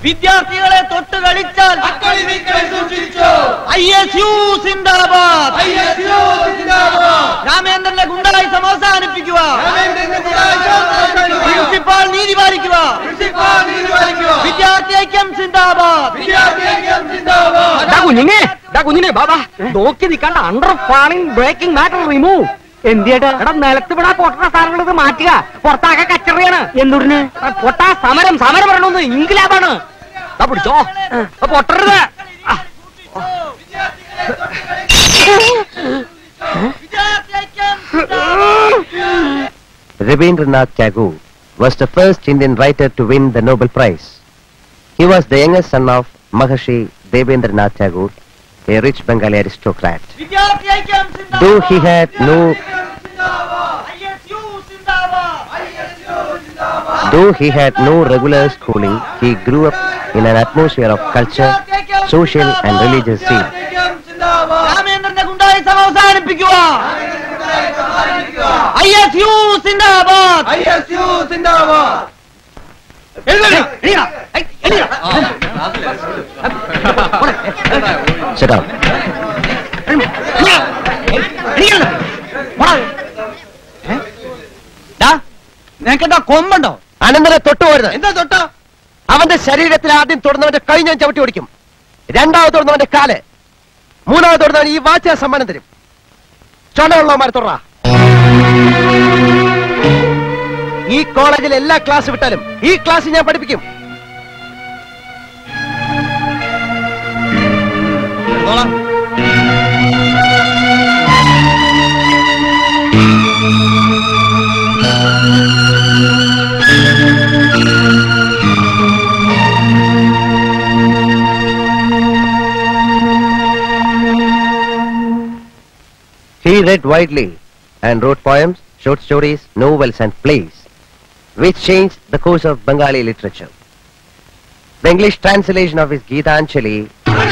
വിദ്യാർത്ഥികളെ തൊട്ട് കളിച്ചാൽ അക്കളി നീക്കളി സൂക്ഷിച്ചോ ഐ എസ് യു സിന്ദാബാദ് ഐ എസ് യു സിന്ദാബാദ് രാമേന്ദ്രന്റെ ഗുണ്ടലായുസം അവസാനിപ്പിക്കുക രാമേന്ദ്രന്റെ ഗുണ്ടായുസം അവസാനിപ്പിക്കുക. പ്രിൻസിപ്പാൾ നീതി പാലിക്കുക പ്രിൻസിപ്പാൾ നീതി പാലിക്കുക. വിദ്യാർത്ഥി ഐക്യം സിന്ദാബാദ് വിദ്യാർത്ഥി ഐക്യം സിന്ദാബാദ് ഡാ കുഞ്ഞിനെ ഡാ കുഞ്ഞിനെ ബാബാ നോക്കി നിൽക്കാണ്ട് under falling breaking matter remove എന്തിയേട്ടാ എടാ നിലത്ത് വിടാ പൊട്ട സാധനങ്ങൾ ഇത് മാറ്റുക പുറത്താകെ കച്ചറിയാണ് എന്തുടന് പൊട്ട സമരം സമരം പറയണമെന്ന് ഇംഗ്ലാബാണ് ദാ പിടിച്ചോ ആ, പൊട്ടരുത് ആ, വിദ്യാർത്ഥി ഐക്യം Rabindranath Tagore was the first Indian writer to win the Nobel Prize. He was the youngest son of Maharshi Devendranath Tagore, a rich Bengali aristocrat. വിദ്യാർത്ഥി ഐക്യം Though he had no, I S U സിന്ദാബാദ് though he had no regular schooling, he grew up in an atmosphere of culture, social and religious zeal. ഐക്യം സിന്ദാബാദ് രാമേന്ദ്രന്റെ ഗുണ്ടായുസം അവസാനിപ്പിക്കുക I S U സിന്ദാബാദ് I S U സിന്ദാബാദ് Sit down. നിനക്കെന്താ കൊമ്പുണ്ടോ അനന്തനെ തൊട്ടുപോരുത് എന്താ തൊട്ട അവന്റെ ശരീരത്തിൽ ആദ്യം തൊടുന്നവന്റെ കൈ ഞാൻ ചവിട്ടി ഓടിക്കും രണ്ടാമത് തൊടുന്നവന്റെ കാല് മൂന്നാമത് തൊടുന്നവൻ ഈ വാച്ച സമ്മാനം തരും ചുണയുള്ളവന്മാരെ തൊട ഈ കോളേജിൽ എല്ലാ ക്ലാസ് വിട്ടാലും ഈ ക്ലാസ് ഞാൻ പഠിപ്പിക്കും He read widely and wrote poems, short stories, novels and plays, which changed the course of Bengali literature. The English translation of his Gita Anjali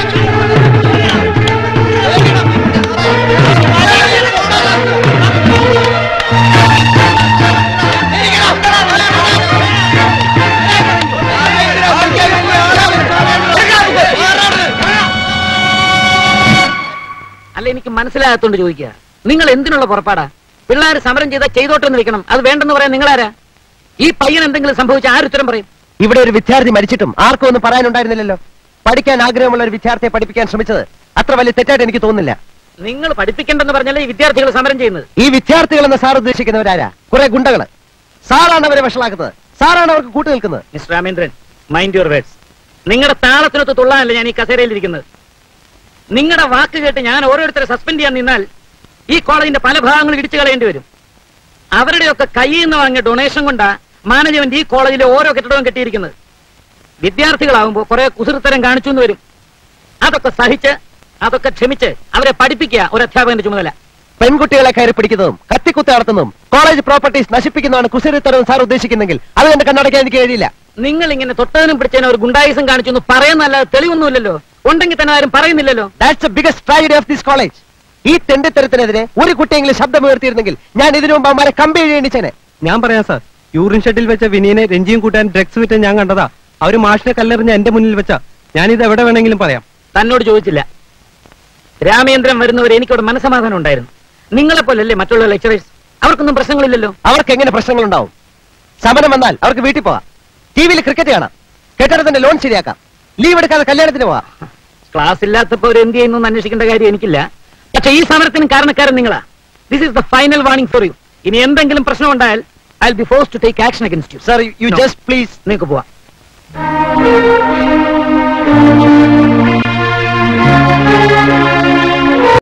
അല്ല എനിക്ക് മനസ്സിലാകാത്തോണ്ട് ചോദിക്കുക നിങ്ങൾ എന്തിനുള്ള പുറപ്പാടാ പിള്ളേർ സമരം ചെയ്താൽ ചെയ്തോട്ടെ നിൽക്കണം അത് വേണ്ടെന്ന് പറയാൻ നിങ്ങളാരാ ഈ പയ്യൻ എന്തെങ്കിലും സംഭവിച്ച ആരുത്തരം പറയും ഇവിടെ ഒരു വിദ്യാർത്ഥി മരിച്ചിട്ടും ആർക്കും ഒന്നും പറയാനുണ്ടായിരുന്നില്ലല്ലോ പഠിക്കാൻ ആഗ്രഹമുള്ള ഒരു വിദ്യാർത്ഥിയെ പഠിപ്പിക്കാൻ ശ്രമിച്ചത് അത്ര വലിയ തെറ്റായിട്ട് എനിക്ക് തോന്നുന്നില്ല നിങ്ങൾ പഠിപ്പിക്കണ്ടെന്ന് പറഞ്ഞാലേ ഈ വിദ്യാർത്ഥികൾ സമരം ചെയ്യുന്നത് ഈ വിദ്യാർത്ഥികൾ എന്ന സാർ ഉദ്ദേശിക്കുന്നവരാരാ കുറെ ഗുണ്ടകള് സാറാണ് അവരെ വഷളാക്കുന്നത് സാറാണ് അവർക്ക് കൂട്ടു നിൽക്കുന്നത് mister Ramendran mind your words നിങ്ങളുടെ താളത്തിനൊത്ത് തുള്ളാനല്ല ഞാൻ ഈ കസേരയിൽ ഇരിക്കുന്നത് നിങ്ങളുടെ വാക്ക് കേട്ട് ഞാൻ ഓരോരുത്തരെ സസ്പെൻഡ് ചെയ്യാൻ നിന്നാൽ ഈ കോളേജിന്റെ പല ഭാഗങ്ങളും ഇടിച്ചു കളയേണ്ടി വരും അവരുടെയൊക്കെ കയ്യിൽ നിന്ന് വാങ്ങിയ ഡൊണേഷൻ കൊണ്ടാ മാനേജ്മെന്റ് ഈ കോളേജിലെ ഓരോ കെട്ടിടവും കെട്ടിയിരിക്കുന്നത് വിദ്യാർത്ഥികളാവുമ്പോൾ കുറെ കുസൃത്തരം കാണിച്ചു എന്ന് വരും അതൊക്കെ സഹിച്ച് അതൊക്കെ ക്ഷമിച്ച് അവരെ പഠിപ്പിക്കുക ഒരു അധ്യാപകന്റെ ചുമതല പെൺകുട്ടികളെ കയറി പിടിക്കുന്നതും കത്തിക്കുത്തി നടത്തുന്നതും കോളേജ് പ്രോപ്പർട്ടീസ് നശിപ്പിക്കുന്നതാണ് കുസൃത്തരവും സാർ ഉദ്ദേശിക്കുന്നെങ്കിൽ അത് എന്റെ കണ്ണടയ്ക്കാൻ എനിക്ക് കഴിയില്ല നിങ്ങൾ ഇങ്ങനെ തൊട്ടതിനും പിടിച്ചതിനും ഒരു ഗുണ്ടായുസം കാണിച്ചു എന്ന് പറയുന്നല്ലാതെ തെളിവൊന്നുമില്ലല്ലോ ഉണ്ടെങ്കിൽ തന്നെ ആരും പറയുന്നില്ലല്ലോ that's a biggest tragedy of this college ഈ തെണ്ടിത്തരത്തിനെതിരെ ഒരു കുട്ടിയെങ്കിലും ശബ്ദം ഉയർത്തിയിരുന്നെങ്കിൽ ഞാൻ ഇതിനു മുമ്പ് അവന്മാരെ കമ്പി എഴുതിച്ചേനെ ഞാൻ പറയാം സാർ യൂറിൻ ഷെഡിൽ വെച്ച വിനീനെ രഞ്ജിയും കൂട്ടാൻ ഡ്രഗ്സ് വിറ്റ് ഞാൻ കണ്ടതാ അവര് മാഷിനെ കല്ലെറിഞ്ഞ എന്റെ മുന്നിൽ വെച്ച ഞാനിത് എവിടെ വേണമെങ്കിലും പറയാം തന്നോട് ചോദിച്ചില്ല രാമേന്ദ്രൻ വരുന്നവരെ എനിക്കവിടെ മനസമാധാനം ഉണ്ടായിരുന്നു നിങ്ങളെ പോലല്ലേ മറ്റുള്ള ലെക്ചറേഴ്സ് അവർക്കൊന്നും പ്രശ്നങ്ങളില്ലല്ലോ അവർക്ക് എങ്ങനെ പ്രശ്നങ്ങൾ ഉണ്ടാവും സമരം വന്നാൽ അവർക്ക് വീട്ടിൽ പോവാം ടി വിയിൽ ക്രിക്കറ്റ് കാണാം കെട്ടിടത്തിന്റെ ലോൺ ശരിയാക്കാം ലീവ് എടുക്കാതെ കല്യാണത്തിന് പോവാം ക്ലാസ് ഇല്ലാത്തപ്പോ അവർ എന്ത് ചെയ്യുന്നു എന്ന് അന്വേഷിക്കേണ്ട കാര്യം എനിക്കില്ല പക്ഷെ ഈ സമരത്തിന് കാരണക്കാരൻ നിങ്ങളാ this is the final warning for you ഇനി എന്തെങ്കിലും പ്രശ്നം ഉണ്ടായാൽ I be force to take action against you sir you just please നിങ്ങൾക്ക് പോവാം